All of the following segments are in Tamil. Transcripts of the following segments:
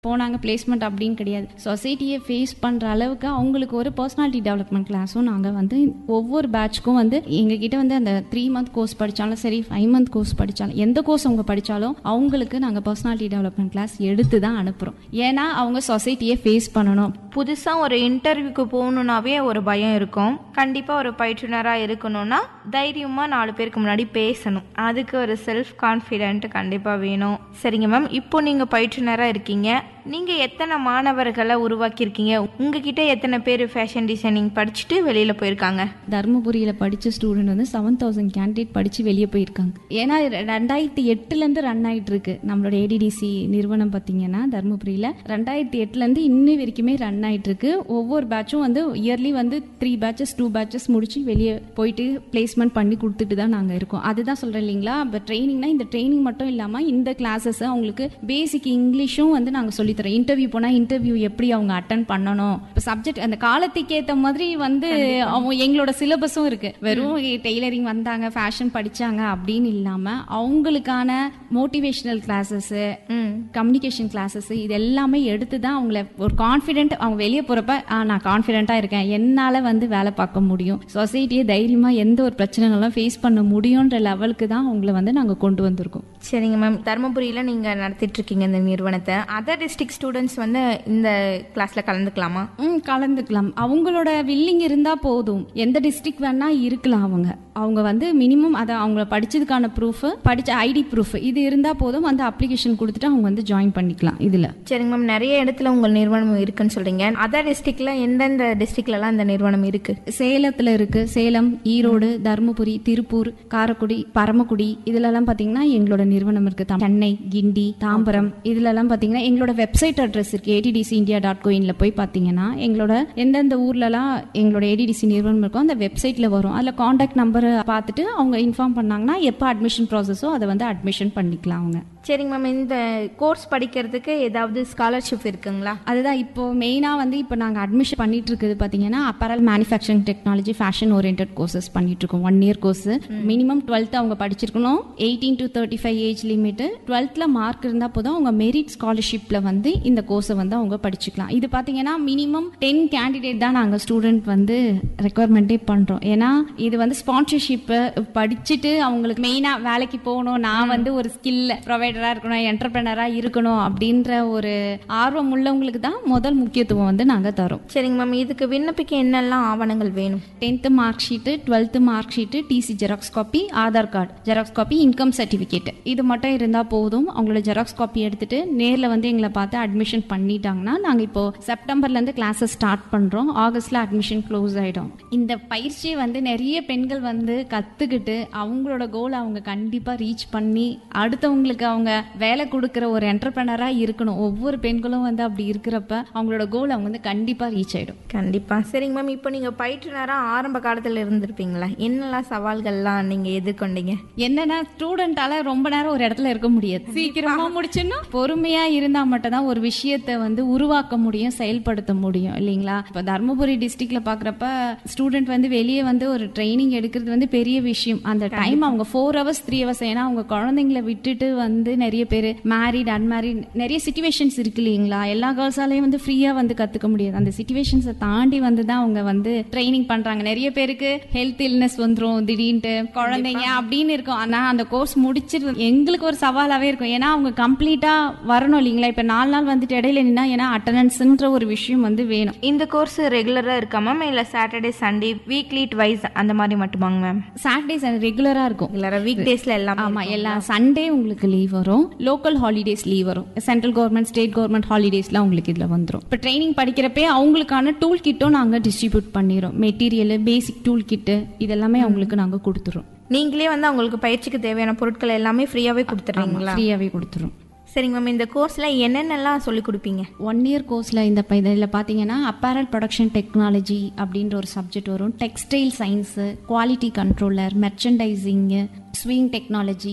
போனாங்க பிளேஸ்மெண்ட் அப்படின்னு கிடையாது சொசைட்டியை ஃபேஸ் பண்ணுற அளவுக்கு அவங்களுக்கு ஒரு பர்சனாலிட்டி டெவலப்மெண்ட் கிளாஸும் நாங்கள் வந்து ஒவ்வொரு பேட்ச்க்கும் வந்து எங்ககிட்ட வந்து அந்த த்ரீ மந்த் கோர்ஸ் படித்தாலும் சரி ஃபைவ் மந்த் கோர்ஸ் படித்தாலும் எந்த கோர்ஸ் அவங்க படித்தாலும் அவங்களுக்கு நாங்கள் பர்சனாலிட்டி டெவலப்மெண்ட் கிளாஸ் எடுத்து தான் அனுப்புகிறோம் ஏன்னா அவங்க சொசைட்டியை ஃபேஸ் பண்ணணும் புதுசாக ஒரு இன்டர்வியூக்கு போகணுன்னாவே ஒரு பயம் இருக்கும் கண்டிப்பாக ஒரு பயிற்றுனராக இருக்கணும்னா தைரியமாக நாலு பேருக்கு முன்னாடி பேசணும் அதுக்கு ஒரு செல்ஃப் கான்ஃபிடென்ட் கண்டிப்பாக வேணும் சரிங்க மேம் இப்போ நீங்கள் பயிற்றுனராக இருக்கீங்க நீங்கள் எத்தனை மாணவர்களை உருவாக்கியிருக்கீங்க உங்ககிட்ட எத்தனை பேர் ஃபேஷன் டிசைனிங் படிச்சுட்டு வெளியில் போயிருக்காங்க தருமபுரியில் படித்த ஸ்டூடெண்ட் வந்து செவன் தௌசண்ட் கேண்டிடேட் படித்து வெளியே போயிருக்காங்க ஏன்னா ரெண்டாயிரத்தி எட்டுலேருந்து ரன் ஆகிட்டு இருக்கு நம்மளோட ஏடிடிசி நிறுவனம் பார்த்தீங்கன்னா தருமபுரியில் ரெண்டாயிரத்தி எட்டுலேருந்து இன்னி வரைக்குமே ரன் ஆகிட்டு இருக்கு ஒவ்வொரு பேட்சும் வந்து இயர்லி வந்து த்ரீ பேட்சஸ் டூ பேட்சஸ் முடிச்சு வெளியே போயிட்டு பிளேஸ்மெண்ட் பண்ணி கொடுத்துட்டு தான் நாங்கள் இருக்கோம் அதுதான் சொல்கிறேன் இல்லைங்களா இப்போ ட்ரைனிங்னா இந்த ட்ரைனிங் மட்டும் இல்லாமல் இந்த கிளாஸஸ் அவங்களுக்கு பேசிக் இங்கிலீஷும் வந்து நாங்கள் சொல்லித்தரோம் இன்டர்வியூ போனால் இன்டர்வியூ எப்படி அவங்க அட்டன் பண்ணணும் இப்போ சப்ஜெக்ட் அந்த காலத்துக்கு ஏற்ற மாதிரி வந்து அவங்க எங்களோட சிலபஸும் இருக்கு வெறும் டெய்லரிங் வந்தாங்க ஃபேஷன் படிச்சாங்க அப்படின்னு இல்லாம அவங்களுக்கான மோட்டிவேஷனல் கிளாஸஸ் கம்யூனிகேஷன் கிளாஸஸ் இது எல்லாமே எடுத்து தான் அவங்கள ஒரு கான்ஃபிடென்ட் அவங்க வெளியே போறப்ப "ஆ, நான் கான்ஃபிடென்ட்டா இருக்கேன் என்னால வந்து வேலை பார்க்க முடியும் சொசைட்டியை தைரியமா எந்த ஒரு பிரச்சனைனாலும் ஃபேஸ் பண்ண முடியுன்ற லெவலுக்கு தான் அவங்கள வந்து நாங்க கொண்டு வந்திருக்கோம் சரிங்க மேம் தருமபுரியில் நீங்கள் நடத்திட்டு இருக்கீங்க இந்த நிறுவனத்தை அதர் டிஸ்ட்ரிக்ட் ஸ்டூடெண்ட்ஸ் வந்து இந்த கிளாஸில் கலந்துக்கலாமா ம் கலந்துக்கலாம் அவங்களோட வில்லிங் இருந்தா போதும் எந்த டிஸ்ட்ரிக்ட் வேணா இருக்கலாம் அவங்க அவங்க வந்து மினிமம் அதை அவங்க படிச்சதுக்கான ப்ரூஃப் படிச்ச ஐடி ப்ரூஃப் இது இருந்தா போதும் அந்த அப்ளிகேஷன் கொடுத்துட்டு அவங்க வந்து ஜாயின் பண்ணிக்கலாம் இதுல சரிங்க மேம் நிறைய இடத்துல உங்கள் நிறுவனம் இருக்குன்னு சொல்றீங்க அதர் டிஸ்ட்ரிக்ட்ல எந்தெந்த டிஸ்ட்ரிக்ட்லலாம் இந்த நிறுவனம் இருக்கு சேலத்துல இருக்கு சேலம் ஈரோடு தருமபுரி திருப்பூர் காரைக்குடி பரமக்குடி இதுல எல்லாம் பாத்தீங்கன்னா எங்களோட நிறுவனம் இருக்கு தம்- சென்னை கிண்டி தாம்பரம் இதுல எல்லாம் பாத்தீங்கன்னா எங்களோட வெப்சைட் அட்ரஸ் இருக்கு ஏடிடிசி இந்தியா டாட் கோயின்ல போய் பாத்தீங்கன்னா எங்களோட எந்தெந்த ஊர்லலாம் எங்களோட ஏடிடிசி நிறுவனம் இருக்கோ அந்த வெப்சைட்ல வரும் அதுல காண்டாக்ட் நம்பர் பார்த்துட்டு அவங்க இன்ஃபார்ம் பண்ணாங்கன்னா எப்போ அட்மிஷன் ப்ராசஸோ அதை வந்து அட்மிஷன் பண்ணிக்கலாம் அவங்க சரிங்க மேம் இந்த கோர்ஸ் படிக்கிறதுக்கு ஏதாவது ஸ்காலர்ஷிப் இருக்குங்களா அதுதான் இப்போ மெயினாக வந்து இப்போ நாங்கள் அட்மிஷன் பண்ணிட்டு இருக்குது பார்த்தீங்கன்னா apparel manufacturing technology fashion orient courses பண்ணிட்டு இருக்கோம் one year course minimum twelfth அவங்க படிச்சிருக்கணும் eighteen to thirty five age limit டுவெல்த்தில் மார்க் இருந்தால் போதும் அவங்க மெரிட் ஸ்காலர்ஷிப்பில் வந்து இந்த கோர்ஸை வந்து அவங்க படிச்சுக்கலாம் இது பார்த்தீங்கன்னா மினிமம் டென் கேண்டிடேட் தான் நாங்கள் ஸ்டூடெண்ட் வந்து ரெக்குவயர்மெண்ட்டே பண்ணுறோம் ஏன்னா இது வந்து ஸ்பான்சர்ஷிப்பு படிச்சுட்டு அவங்களுக்கு மெயினாக வேலைக்கு போகணும் நான் வந்து ஒரு ஸ்கில் ப்ரொவைடராக இருக்கணும் என்டர்பிரனராக இருக்கணும் அப்படின்ற ஒரு ஆர்வம் உள்ளவங்களுக்கு தான் முதல் முக்கியத்துவம் வந்து நாங்கள் தரோம் சரிங்க மேம் இதுக்கு விண்ணப்பிக்க என்னெல்லாம் ஆவணங்கள் வேணும் tenth mark sheet twelfth mark sheet TC xerox copy Aadhaar card xerox copy income certificate இது மட்டும் இருந்தால் போதும் அவங்களோட ஜெராக்ஸ் காப்பி எடுத்துட்டு நேரில் வந்து எங்களை பார்த்து அட்மிஷன் பண்ணிட்டாங்கன்னா நாங்கள் இப்போ செப்டம்பர்லேருந்து கிளாஸஸ் ஸ்டார்ட் பண்ணுறோம் ஆகஸ்ட்ல அட்மிஷன் க்ளோஸ் ஆகிடும் இந்த பயிற்சியை வந்து நிறைய பெண்கள் வந்து கற்றுக்கிட்டு அவங்களோட கோல் அவங்க கண்டிப்பாக ரீச் பண்ணி அடுத்தவங்களுக்கு அவங்க வேலை கொடுக்குற ஒரு என்டர்பிரனராக இருக்கணும் ஒவ்வொரு பெண்களும் வந்து அப்படி இருக்கிறப்ப அவங்களோட கோல் அவங்க வந்து கண்டிப்பாக ரீச் ஆகிடும் கண்டிப்பா சரிங்க மேம் இப்போ நீங்க பயிற்றுனராக ஆரம்ப காலத்துல இருந்திருப்பீங்களா என்னெல்லாம் சவால்கள்லாம் நீங்க எதிர்கொண்டீங்க என்னன்னா ஸ்டூடெண்டால ரொம்ப நேரம் ஒரு இடத்துல இருக்க முடியாது சீக்கிரமா முடிச்சிடணும் பொறுமையா இருந்தா மட்டும் தான் ஒரு விஷயத்தை வந்து உருவாக்க முடியும் செயல்படுத்த முடியும் இல்லைங்களா இப்ப தருமபுரி டிஸ்ட்ரிக்ட்ல பாக்குறப்ப ஸ்டூடெண்ட் வந்து வெளியே வந்து ஒரு ட்ரைனிங் எடுக்கிறது வந்து பெரிய விஷயம் அந்த டைம் அவங்க ஃபோர் ஹவர்ஸ் த்ரீ ஹவர்ஸ் ஏன்னா அவங்க குழந்தைங்களை விட்டுட்டு வந்து நிறைய பேர் மேரிட் அன்மேரிட் நிறைய சுச்சுவேஷன்ஸ் இருக்கு இல்லைங்களா எல்லா கேர்ள்ஸாலையும் வந்து ஃப்ரீயா வந்து கத்துக்க முடியாது அந்த சுச்சுவேஷன்ஸை தாண்டி வந்து தான் அவங்க வந்து ட்ரைனிங் பண்றாங்க நிறைய பேருக்கு ஹெல்த் இல்னஸ் வந்துரும் திடீர்னு குழந்தைங்க அப்படின்னு இருக்கும் ஆனா அந்த கோர்ஸ் முடிச்சிட்டு எங்களுக்கு ஒரு சவாலாவே இருக்கும் ஏன்னா அவங்க கம்ப்ளீட்டா வரணும் இல்லைங்களா இப்ப நாலு நாள் வந்துட்டு இடையில நின்னா ஏன்னா அட்டண்டன்ஸ்ன்ற ஒரு விஷயம் வந்து வேணும் இந்த கோர்ஸ் ரெகுலரா இருக்கா மேம் இல்ல சாட்டர்டே சண்டே வீக்லி ட்வைஸ் அந்த மாதிரி மட்டுமாங்க மேம் சாட்டர்டேஸ் ரெகுலரா இருக்கும் ரெகுலரா வீக் டேஸ்ல எல்லாம் ஆமா எல்லா சண்டே உங்களுக்கு லீவ் வரும் லோக்கல் ஹாலிடேஸ் லீவ் வரும் சென்ட்ரல் கவர்மெண்ட் ஸ்டேட் கவர்மெண்ட் ஹாலிடேஸ்லாம் உங்களுக்கு இதுல வந்துரும் இப்போ ட்ரைனிங் படிக்கிறப்பே அவங்களுக்கான டூல் கிட்டும் நாங்க டிஸ்ட்ரிபியூட் பண்ணிடுறோம் மெட்டீரியல் பேசிக் டூல் கிட்டு இதெல்லாமே அவங்களுக்கு நாங்க கொடுத்துறோம் நீங்களே வந்து அவங்களுக்கு பயிற்சிக்கு தேவையான பொருட்கள் எல்லாமே ஃப்ரீயாவே கொடுத்துறீங்களா ஃப்ரீயாவே கொடுத்துரும் சரிங்க மேம் இந்த கோர்ஸ்ல என்னென்னலாம் சொல்லி கொடுப்பீங்க ஒன் இயர் கோர்ஸில் இந்த ப- இதில் பார்த்தீங்கன்னா அப்பேரல் ப்ரொடக்ஷன் டெக்னாலஜி அப்படின்ற ஒரு சப்ஜெக்ட் வரும் textile science quality controller merchandising sewing technology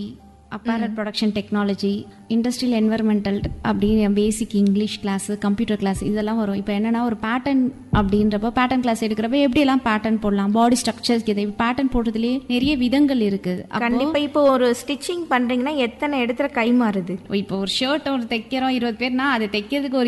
apparel production technology industrial environmental அப்படின்னு basic English class computer class இதெல்லாம் வரும் இப்போ என்னன்னா ஒரு பேட்டர்ன் அப்படின்றப்ப பேட்டர்ன் கிளாஸ் எடுக்கிறப்ப எப்படியெல்லாம் பேட்டர்ன் போடலாம் பாடி ஸ்ட்ரக்சர்ஸ்க்கு இதை பேட்டர்ன் போடுறதுலேயே நிறைய விதங்கள் இருக்குது அப்போ கண்டிப்பா இப்போ ஒரு ஸ்டிச்சிங் பண்றீங்கன்னா எத்தனை இடத்துல கை மாறுது இப்போ ஒரு ஷர்ட் ஒரு தைக்கிறோம் இருபது பேர்னா அதை தைக்கிறதுக்கு ஒரு